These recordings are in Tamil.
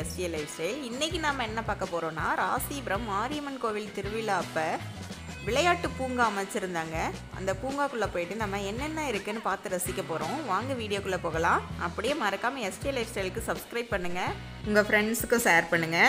எஸ்டிஏ லைஃப் ஸ்டைல் இன்றைக்கி நாம் என்ன பார்க்க போகிறோன்னா ராசிபுரம் மாரியம்மன் கோவில் திருவிழா அப்போ விளையாட்டு பூங்கா அமைச்சிருந்தாங்க அந்த பூங்காக்குள்ளே போயிட்டு நம்ம என்னென்ன இருக்குன்னு பார்த்து ரசிக்க போகிறோம் வாங்க வீடியோக்குள்ளே போகலாம் அப்படியே மறக்காமல் எஸ்டிஏ லைஃப் ஸ்டைலுக்கு சப்ஸ்கிரைப் பண்ணுங்கள் உங்கள் ஃப்ரெண்ட்ஸுக்கும் ஷேர் பண்ணுங்கள்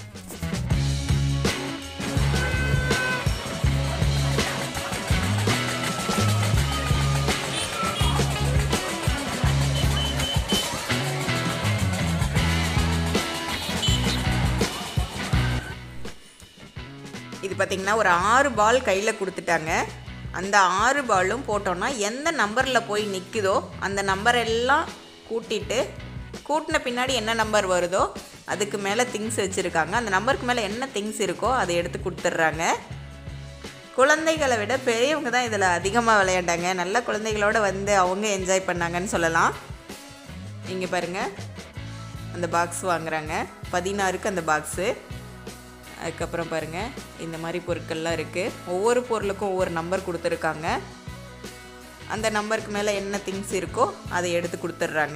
இது பார்த்திங்கன்னா ஒரு ஆறு பால் கையில் கொடுத்துட்டாங்க அந்த ஆறு பாலும் போட்டோன்னா எந்த நம்பரில் போய் நிற்குதோ அந்த நம்பர் எல்லாம் கூட்டிட்டு கூட்டின பின்னாடி என்ன நம்பர் வருதோ அதுக்கு மேலே திங்ஸ் வச்சுருக்காங்க அந்த நம்பருக்கு மேலே என்ன திங்ஸ் இருக்கோ அதை எடுத்து கொடுத்துட்றாங்க குழந்தைகளை விட பெரியவங்க தான் இதில் அதிகமாக விளையாண்டாங்க நல்ல குழந்தைகளோட வந்து அவங்க என்ஜாய் பண்ணாங்கன்னு சொல்லலாம் இங்கே பாருங்கள் அந்த பாக்ஸ் வாங்குறாங்க பதினாறுக்கு அந்த பாக்ஸு அதுக்கப்புறம் பாருங்கள் இந்த மாதிரி பொருட்கள்லாம் இருக்குது ஒவ்வொரு பொருளுக்கும் ஒவ்வொரு நம்பர் கொடுத்துருக்காங்க அந்த நம்பருக்கு மேலே என்ன திங்ஸ் இருக்கோ அதை எடுத்து கொடுத்துட்றாங்க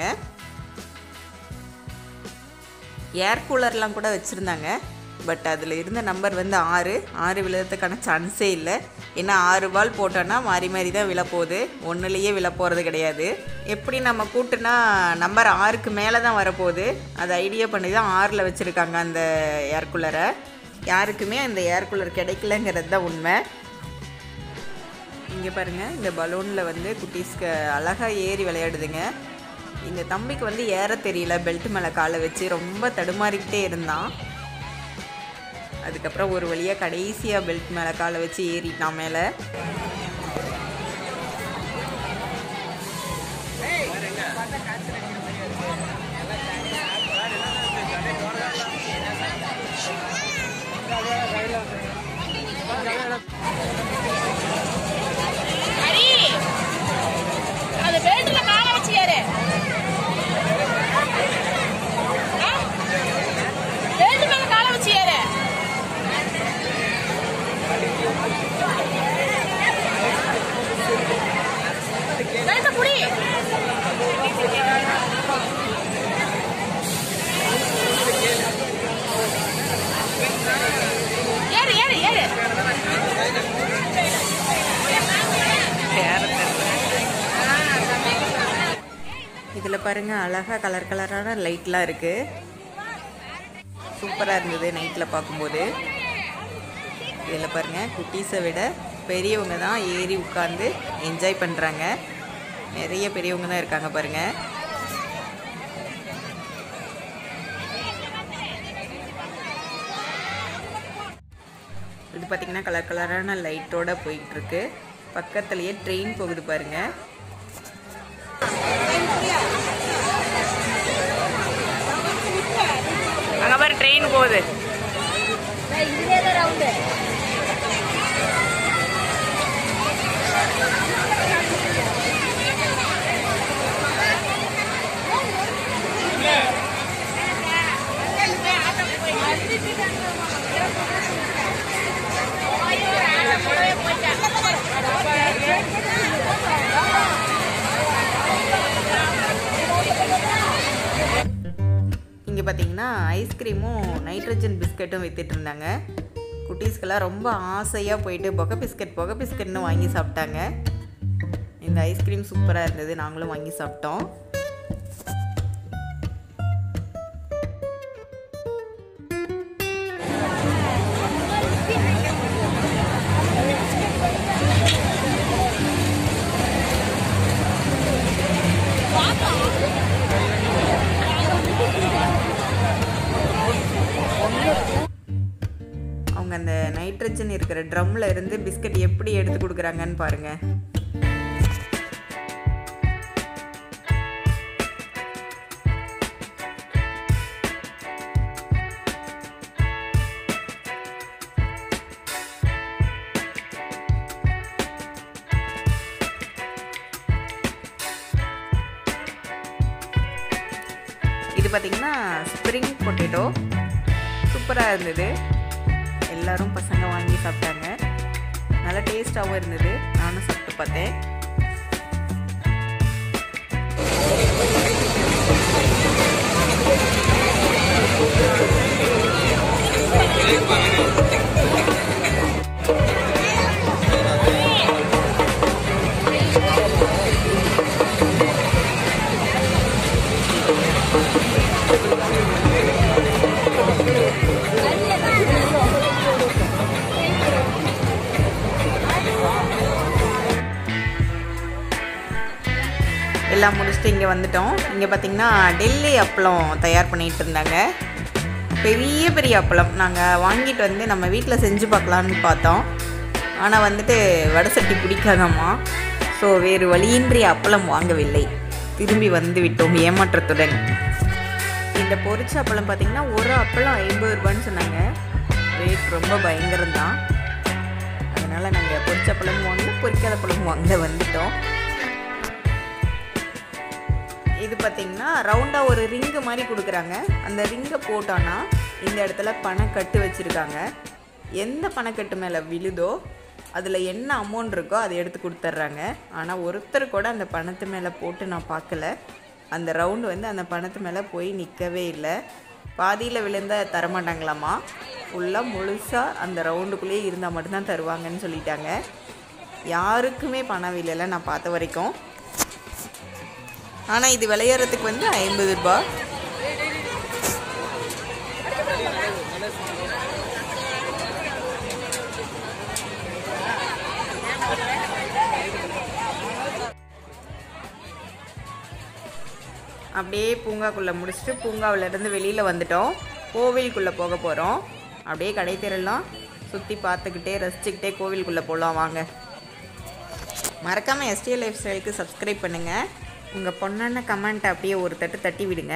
ஏர் கூலர்லாம் கூட வச்சுருந்தாங்க பட் அதில் இருந்த நம்பர் வந்து ஆறு ஆறு விழுறதுக்கான சான்ஸே இல்லை ஏன்னா ஆறு பால் போட்டோன்னா மாறி மாறி தான் விழப்போகுது ஒன்றுலேயே விழ போகிறது கிடையாது எப்படி நம்ம கூட்டுனா நம்பர் ஆறுக்கு மேலே தான் வரப்போகுது அதை ஐடியா பண்ணி தான் ஆறில் வச்சுருக்காங்க அந்த ஏர் கூலரை யாருக்குமே அந்த ஏர் கூலர் கிடைக்கலங்கிறது தான் உண்மை இங்கே பாருங்கள் இந்த பலூனில் வந்து குட்டீஸ்க்கு அழகாக ஏறி விளையாடுதுங்க இந்த தம்பிக்கு வந்து ஏற தெரியல பெல்ட் மேலே காலை வச்சு ரொம்ப தடுமாறிக்கிட்டே இருந்தான் அதுக்கப்புறம் ஒரு வழியாக கடைசியாக பெல்ட் மேலே காலை வச்சு ஏறிட்டான் மேலே அடி அது பெல்ட்ல கால வச்சு ஏறு ஆ? பெல்ட் மேல கால வச்சு ஏறு பெல்ட் புடி ஏறு ஏறு ஏறு இதில் பாருங்கள் அழகாக கலர் கலரான லைட்லாம் இருக்குது சூப்பராக இருந்தது நைட்டில் பார்க்கும்போது இதில் பாருங்கள் குட்டீஸை விட பெரியவங்க தான் ஏறி உட்காந்து என்ஜாய் பண்ணுறாங்க நிறைய பெரியவங்க தான் இருக்காங்க பாருங்கள் இது பார்த்திங்கன்னா கலர் கலரான லைட்டோட போயிட்டுருக்கு பக்கத்துலேயே ட்ரெயின் போகுது பாருங்கள் அங்கே பாரு ட்ரெயின் போகுது இங்கே பார்த்தீங்கன்னா ஐஸ்கிரீமும் நைட்ரஜன் பிஸ்கட்டும் வித்துட்டு இருந்தாங்க குட்டீஸ்க்கெல்லாம் ரொம்ப ஆசையாக போயிட்டு பொகை பிஸ்கட் பொகை பிஸ்கட்னு வாங்கி சாப்பிட்டாங்க இந்த ஐஸ்கிரீம் சூப்பராக இருந்தது நாங்களும் வாங்கி சாப்பிட்டோம் அவங்க அந்த நைட்ரஜன் இருக்கிற ட்ரம்ல இருந்து பிஸ்கட் எப்படி எடுத்து கொடுக்குறாங்கன்னு பாருங்க இது பார்த்தீங்கன்னா ஸ்ப்ரிங் பொட்டேட்டோ சூப்பராக இருந்தது எல்லாரும் பசங்க வாங்கி சாப்பிட்டாங்க நல்லா டேஸ்ட்டாகவும் இருந்தது நானும் சாப்பிட்டு பார்த்தேன் எல்லாம் முடிச்சுட்டு இங்கே வந்துட்டோம் இங்கே பார்த்தீங்கன்னா டெல்லி அப்பளம் தயார் பண்ணிகிட்டு இருந்தாங்க பெரிய பெரிய அப்பளம் நாங்கள் வாங்கிட்டு வந்து நம்ம வீட்டில் செஞ்சு பார்க்கலான்னு பார்த்தோம் ஆனால் வந்துட்டு வடை சட்டி பிடிக்காதாம்மா ஸோ வேறு வழியின்றி அப்பளம் வாங்கவில்லை திரும்பி வந்து விட்டோம் ஏமாற்றத்துடன் இந்த பொரிச்ச அப்பளம் பார்த்தீங்கன்னா ஒரு அப்பளம் ஐம்பது ரூபான்னு சொன்னாங்க ரேட் ரொம்ப பயங்கரம் தான் அதனால் நாங்கள் பொரிச்ச அப்பளமும் வாங்கல பொரிக்காத பழமும் வாங்க வந்துட்டோம் இது பார்த்தீங்கன்னா ரவுண்டாக ஒரு ரிங்கு மாதிரி கொடுக்குறாங்க அந்த ரிங்கை போட்டோன்னா இந்த இடத்துல பணக்கட்டு வச்சுருக்காங்க எந்த பணக்கட்டு மேலே விழுதோ அதில் என்ன அமௌண்ட் இருக்கோ அதை எடுத்து கொடுத்துட்றாங்க ஆனால் ஒருத்தர் கூட அந்த பணத்து மேலே போட்டு நான் பார்க்கல அந்த ரவுண்டு வந்து அந்த பணத்து மேலே போய் நிற்கவே இல்லை பாதியில் விழுந்தா தரமாட்டாங்களாமா ஃபுல்லாக முழுசாக அந்த ரவுண்டுக்குள்ளேயே இருந்தால் மட்டும்தான் தருவாங்கன்னு சொல்லிட்டாங்க யாருக்குமே பணம் விலையில நான் பார்த்த வரைக்கும் ஆனால் இது விளையாடுறதுக்கு வந்து ஐம்பது ரூபாய் அப்படியே பூங்காக்குள்ளே முடிச்சுட்டு பூங்காவிலேருந்து வெளியில் வந்துட்டோம் கோவிலுக்குள்ளே போக போகிறோம் அப்படியே கடை தெருலாம் சுற்றி பார்த்துக்கிட்டே ரசிச்சுக்கிட்டே கோவிலுக்குள்ளே போகலாம் வாங்க மறக்காமல் எஸ்டிஎல் லைஃப் ஸ்டைலுக்கு சப்ஸ்கிரைப் பண்ணுங்கள் உங்கள் பொண்ணான கமெண்ட் அப்படியே ஒரு தட்டு தட்டி விடுங்க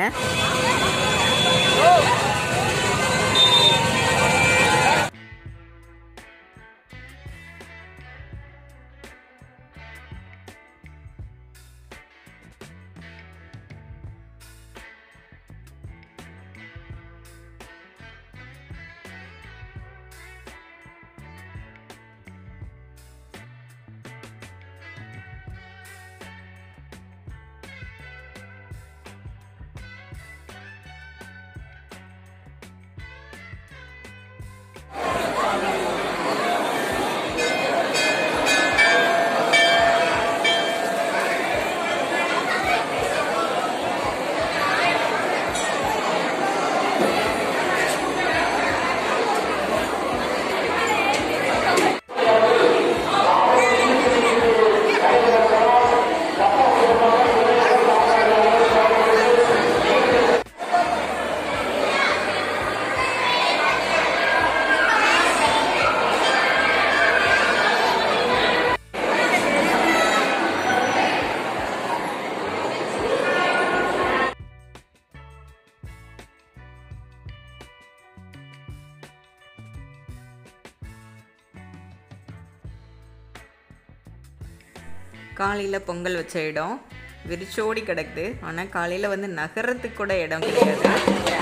காலையில் பொங்கல் வச்ச இடம் விரிச்சோடி கிடக்குது ஆனால் காலையில் வந்து நகரத்துக்கு கூட இடம் கிடையாது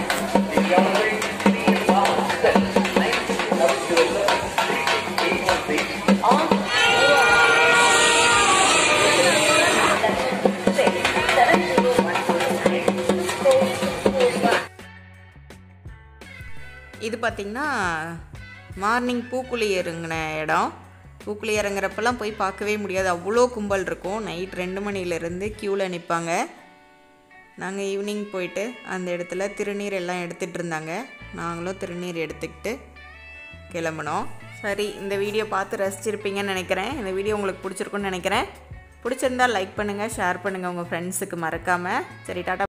இது பார்த்திங்கன்னா மார்னிங் பூக்குழி இறங்கின இடம் பூக்குழி இறங்குறப்பெல்லாம் போய் பார்க்கவே முடியாது அவ்வளோ கும்பல் இருக்கும் நைட் ரெண்டு மணிலேருந்து க்யூவில் நிற்பாங்க நாங்கள் ஈவினிங் போயிட்டு அந்த இடத்துல திருநீர் எல்லாம் எடுத்துகிட்டு இருந்தாங்க நாங்களும் திருநீர் எடுத்துக்கிட்டு கிளம்புனோம் சரி இந்த வீடியோ பார்த்து ரசிச்சிருப்பீங்கன்னு நினைக்கிறேன் இந்த வீடியோ உங்களுக்கு பிடிச்சிருக்குன்னு நினைக்கிறேன் பிடிச்சிருந்தா லைக் பண்ணுங்கள் ஷேர் பண்ணுங்கள் உங்கள் ஃப்ரெண்ட்ஸுக்கு மறக்காமல் சரி டாட்டா